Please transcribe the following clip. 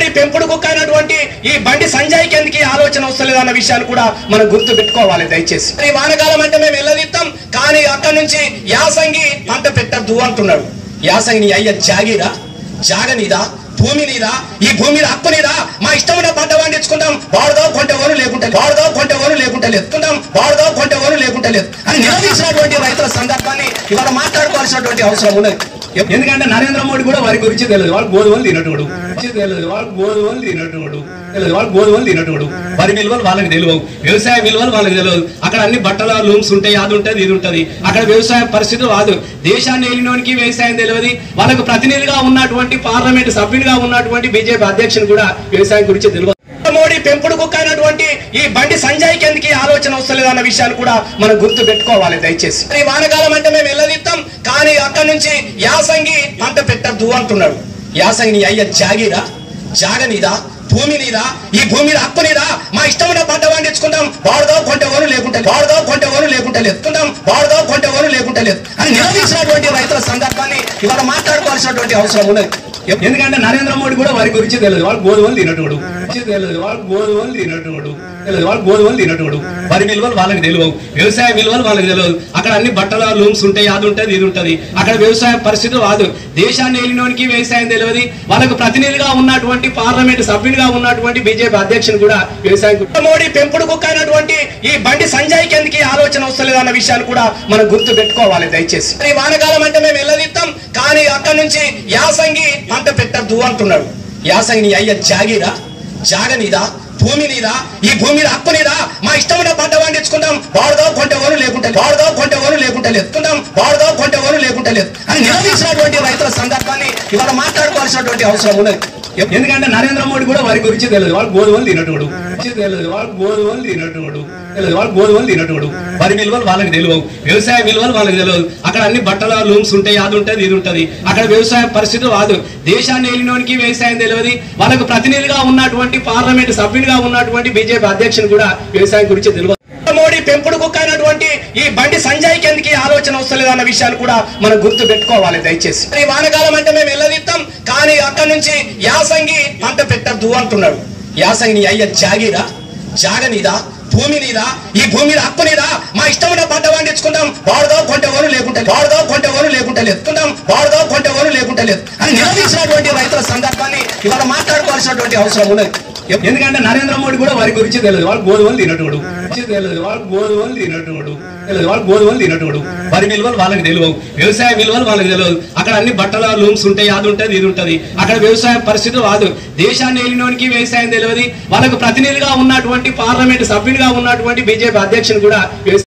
పెంపుడు కుక్క అయినటువంటి ఈ బండి సంజయ్ కిందకి ఆలోచన వస్తలేదు అన్న విషయాన్ని కూడా మనం గుర్తు పెట్టుకోవాలి దయచేసి ఈ వానకాలం అంటే మేము వెళ్ళదిస్తాం కానీ అక్కడ నుంచి యాసంగి పంట పెట్టద్దు అంటున్నాడు యాసంగి నీ అయ్య జాగిరా జాగనీదా భూమి నీదా ఈ భూమి మీద హక్కు నీదా మా ఇష్టమైన పంట పండించుకుంటాం వాడుదో కొంటెవరు లేకుంటే వాడుదో కొంటెవరు లేకుంటే లేదు కుంటాం వాడుదో కొంటెవరు లేకుంటే లేదు అని నిలదీసినటువంటి రైతుల సందర్భాన్ని ఇవాళ మాట్లాడుకోవాల్సినటువంటి అవసరం ఉన్నది ఎందుకంటే నరేంద్ర మోడీ కూడా వారి గురించి తెలియదు వాళ్ళు గోధుమలు తినట్టుడు తెలియదు వాళ్ళు గోధుమలు తినట్టుడు తెలియదు వాళ్ళు గోధుమలు తినట్టుడు వరి విలువలు వాళ్ళకి తెలియవు వ్యవసాయ విలువలు వాళ్ళకి తెలియదు అక్కడ అన్ని బట్టల లూమ్స్ ఉంటాయి అది ఉంటుంది ఇది ఉంటుంది అక్కడ వ్యవసాయ పరిస్థితులు కాదు దేశాన్ని వెళ్ళినోనికి వ్యవసాయం తెలియదు వాళ్ళకు ప్రతినిధిగా ఉన్నటువంటి పార్లమెంట్ సభ్యునిగా ఉన్నటువంటి బీజేపీ అధ్యక్షుని కూడా వ్యవసాయం గురించి తెలియదు మోడీ పెంపుడు కుక్క అయినటువంటి ఈ బండి సంజయ్ కిందకి ఆలోచన వస్తలేదు అన్న విషయాన్ని కూడా మనం గుర్తు పెట్టుకోవాలి దయచేసి ఈ వానకాలం అంటే మేము వెళ్ళదిస్తాం కానీ అక్కడ నుంచి యాసంగి పంట పెట్టద్దు అంటున్నాడు యాసంగి నీ అయ్య జాగిరా జాగనీదా భూమి నీదా ఈ భూమి మీద హక్కు నీదా మా ఇష్టమైన పంట పండించుకుంటాం వాడుదో కొంటెవరు లేకుంటే వాడుదో కొంటెవరు లేకుంటే లేదు కుంటాం వాడుదో కొంటెవరు లేకుంటే లేదు అని నిలదీసినటువంటి రైతుల సందర్భాన్ని ఇవాళ మాట్లాడుకోవాల్సినటువంటి అవసరం ఉన్నది ఎందుకంటే నరేంద్ర మోడీ కూడా వారి గురించి తెలియదు వాళ్ళు గోధుమలు తినట్టుడు తెలియదు వాళ్ళు గోధుమలు తినట్టుడు తెలియదు వాళ్ళు గోధుమలు తినట్టుడు వరి విలువలు వాళ్ళకి తెలియవు వ్యవసాయ విలువలు వాళ్ళకి తెలియదు అక్కడ అన్ని బట్టల లూమ్స్ ఉంటాయి అది ఉంటుంది ఇది ఉంటుంది అక్కడ వ్యవసాయ పరిస్థితులు కాదు దేశాన్ని వెళ్ళినోనికి వ్యవసాయం తెలియదు వాళ్ళకు ప్రతినిధిగా ఉన్నటువంటి పార్లమెంట్ సభ్యునిగా ఉన్నటువంటి బీజేపీ అధ్యక్షుని కూడా వ్యవసాయం గురించి- మోడీ పెంపుడు కుక్క అయినటువంటి ఈ బండి సంజయ్ కిందకి ఆలోచన వస్తలేదు అన్న విషయాన్ని కూడా మనం గుర్తు పెట్టుకోవాలి దయచేసి ఈ వానకాలం అంటే మేము వెళ్ళదిస్తాం కానీ అక్కడ నుంచి యాసంగి పంట పెట్టద్దు అంటున్నాడు యాసంగి నీ అయ్య జాగిరా జాగనీదా భూమి నీదా ఈ భూమి మీద హక్కు నీదా మా ఇష్టమైన పంట పండించుకుంటాం వాడుదో కొంటెవరు లేకుంటే వాడుదో కొంటెవరు లేకుంటే లేదు కుంటాం వాడుదో కొంటెవరు లేకుంటే లేదు అని నిలదీసినటువంటి రైతుల సందర్భాన్ని ఇవాళ మాట్లాడుకోవాల్సినటువంటి అవసరం ఉన్నది ఎందుకంటే నరేంద్ర మోడీ కూడా వారి గురించి తెలియదు వాళ్ళు గోధుమలు తినట్టుడు తెలియదు వాళ్ళు గోధుమలు తినట్టుడు తెలియదు వాళ్ళు గోధుమలు తినట్టుడు వరి విలువలు వాళ్ళకి తెలియవు వ్యవసాయ విలువలు వాళ్ళకి తెలియదు అక్కడ అన్ని బట్టల లూమ్స్ ఉంటాయి అది ఉంటుంది ఇది ఉంటుంది అక్కడ వ్యవసాయ పరిస్థితులు కాదు దేశాన్ని వెళ్ళినోనికి వ్యవసాయం తెలియదు వాళ్ళకు ప్రతినిధిగా ఉన్నటువంటి పార్లమెంట్ సభ్యునిగా ఉన్నటువంటి బీజేపీ అధ్యక్షుని కూడా వ్యవసాయం గురించి తెలియదు మోడీ పెంపుడు కుక్క అయినటువంటి ఈ బండి సంజయ్ కిందకి ఆలోచన వస్తలేదు అన్న విషయాన్ని కూడా మనం గుర్తు పెట్టుకోవాలి దయచేసి ఈ వానకాలం అంటే మేము వెళ్ళదిస్తాం కానీ అక్కడ నుంచి యాసంగి పంట పెట్టద్దు అంటున్నాడు యాసంగి నీ అయ్య జాగిరా జాగనీదా భూమి నీదా ఈ భూమి మీద హక్కు నీదా మా ఇష్టమైన పంట పండించుకుంటాం వాడుదో కొంటెవరు లేకుంటే వాడుదో కొంటెవరు లేకుంటే లేదు కుంటాం వాడుదో కొంటెవరు లేకుంటే లేదు అని నిలదీసినటువంటి రైతుల సందర్భాన్ని ఇవాళ మాట్లాడుకోవాల్సినటువంటి అవసరం ఉన్నది ఎందుకంటే నరేంద్ర మోడీ కూడా వారి గురించి తెలియదు వాళ్ళు గోధుమలు తినట్టుడు తెలియదు వాళ్ళు గోధుమలు తినట్టుడు తెలియదు వాళ్ళు గోధుమలు తినట్టుడు వరి విలువలు వాళ్ళకి తెలియవు వ్యవసాయ విలువలు వాళ్ళకి తెలియదు అక్కడ అన్ని బట్టల లూమ్స్ ఉంటాయి అది ఉంటుంది ఇది ఉంటుంది అక్కడ వ్యవసాయ పరిస్థితులు కాదు దేశాన్ని వెళ్ళినోనికి వ్యవసాయం తెలియదు వాళ్ళకు ప్రతినిధిగా ఉన్నటువంటి పార్లమెంట్ సభ్యునిగా ఉన్నటువంటి బీజేపీ అధ్యక్షుని కూడా వ్యవసాయ